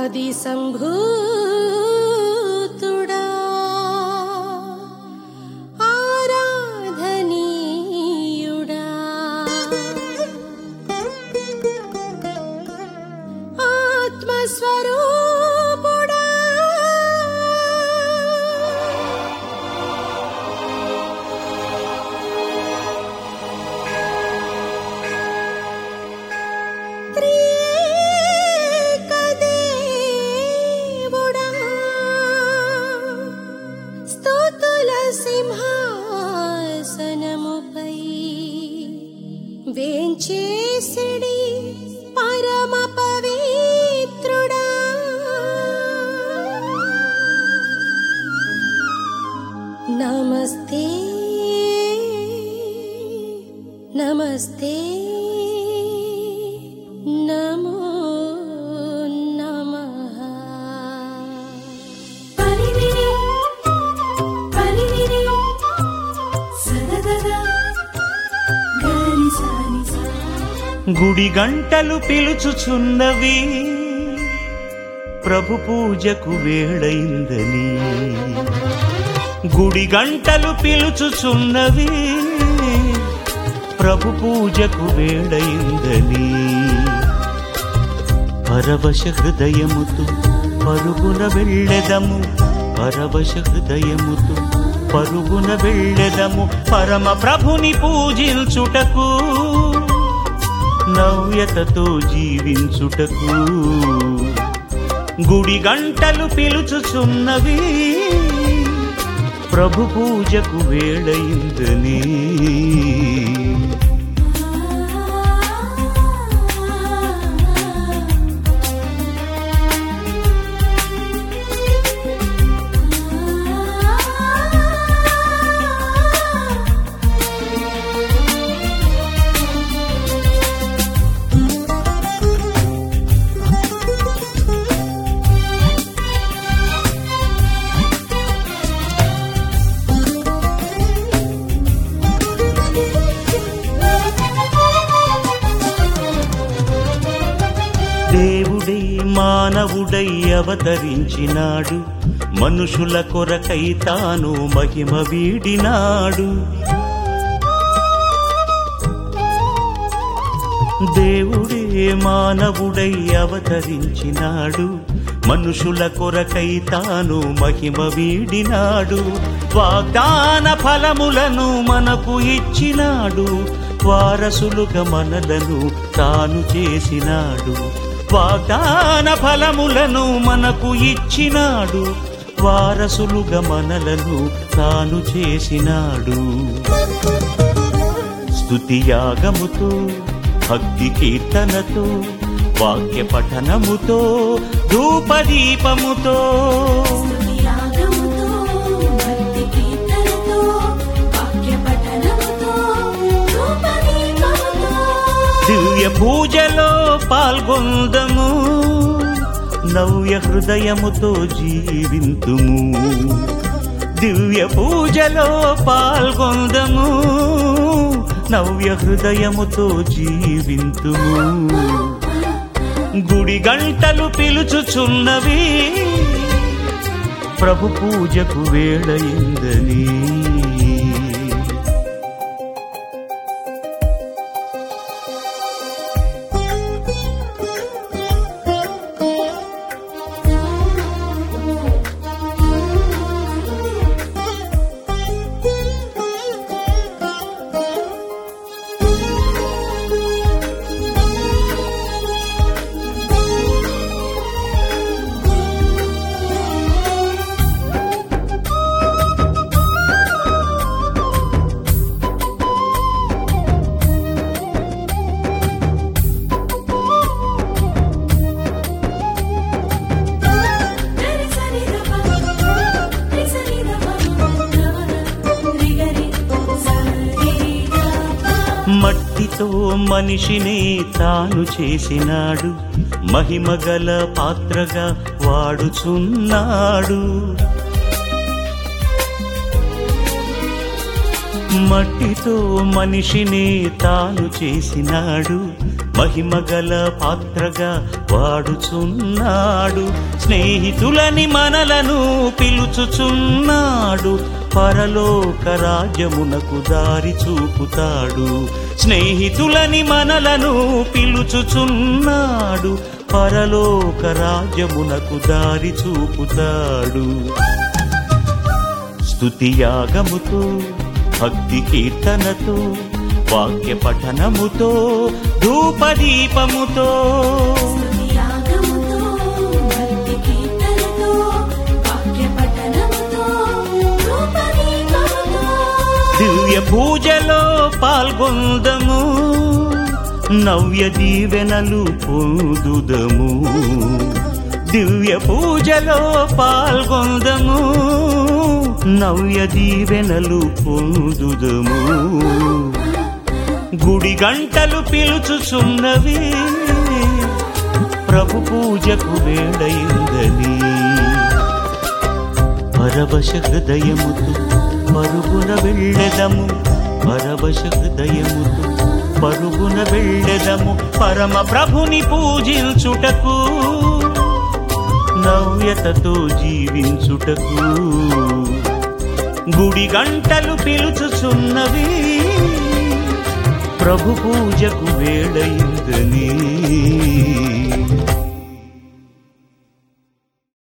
ఆది సంభూతుడా ఆరాధనీయుడా ఆత్మస్వరూపుడా త్రియేకదేవుడా, స్తుతుల సింహాసనముపై వేంచేసిడి పరమ పవిత్రుడా నమస్తే నమస్తే నమో నమః పరివిరి పరివిరి సదదద గరి సాని సా గుడి గంటలు పిలుచుచున్నవి ప్రభు పూజకు వేళైందని గుడి గంటలు పిలుచుచున్నవి ప్రభు పూజకు వేళైందని పరవశ హృదయముతో పరుగున వెళ్ళెదము పరవశ హృదయముతో పరుగున వెళ్ళెదము పరమ ప్రభుని పూజించుటకు నవ్యతతో జీవించుటకు గుడి గంటలు పిలుచుచున్నవి ప్రభు పూజకు వేళయిందని దేవుడే మానవుడై అవతరించినాడు మనుషుల కొరకై తాను మహిమ వీడినాడు దేవుడే మానవుడై అవతరించినాడు మనుషుల కొరకై తాను మహిమ వీడినాడు వాగ్దాన ఫలములను మనకు ఇచ్చినాడు వారసులుగా మనలను తాను చేసినాడు వాగ్దాన ఫలములను మనకు ఇచ్చినాడు వారసులుగా మనలను తాను చేసినాడు స్తుతి యాగముతో భక్తి కీర్తనతో వాక్య పఠనముతో ధూపదీపముతో స్తుతియాగముతో భక్తి కీర్తనతో వాక్య పఠనముతో ధూపదీపముతో దివ్య పూజలో పాల్గొందము నవ్య హృదయముతో జీవింతుము దివ్య పూజలో పాల్గొందము నవ్య హృదయముతో జీవింతుము గుడి గంటలు పిలుచుచున్నవి ప్రభు పూజకు వేళయిందని గరి సని దప రి సని దప గవన రి గరి సని దప మట్టితో మనిషిని తాను చేసినాడు మహిమగల పాత్రగా వాడుచున్నాడు మట్టితో మనిషిని తాను చేసినాడు మహిమగల పాత్రగా వాడుచున్నాడు స్నేహితులని మనలను పిలుచుచున్నాడు పరలోక రాజ్యమునకు దారి చూపుతాడు స్నేహితులని మనలను పిలుచుచున్నాడు పరలోక రాజ్యమునకు దారి చూపుతాడు స్తుతియాగముతో భక్తి కీర్తనతో వాక్య పఠనముతో ధూపదీపముతో స్తుతియాగముతో, భక్తి కీర్తనతో, వాక్య పఠనముతో, ధూపదీపముతో, దివ్య పూజలో పాల్గొందము నవ్య దీవెనలు పొందుదము దివ్య పూజలో పాల్గొందము నవ్య దీవెనలు పొందుదము గుడి గంటలు పిలుచుచున్నవి ప్రభు పూజకు వేడయిందని పరవశ హృదయముతో పరుగున వెళ్ళెదము పరవశ హృదయముతో పరుగున వెళ్ళెదము పరమ ప్రభుని పూజించుటకు నవ్యతతో జీవించుటకు గుడి గంటలు పిలుచుచున్నవి ప్రభు పూజకు వేడయిందని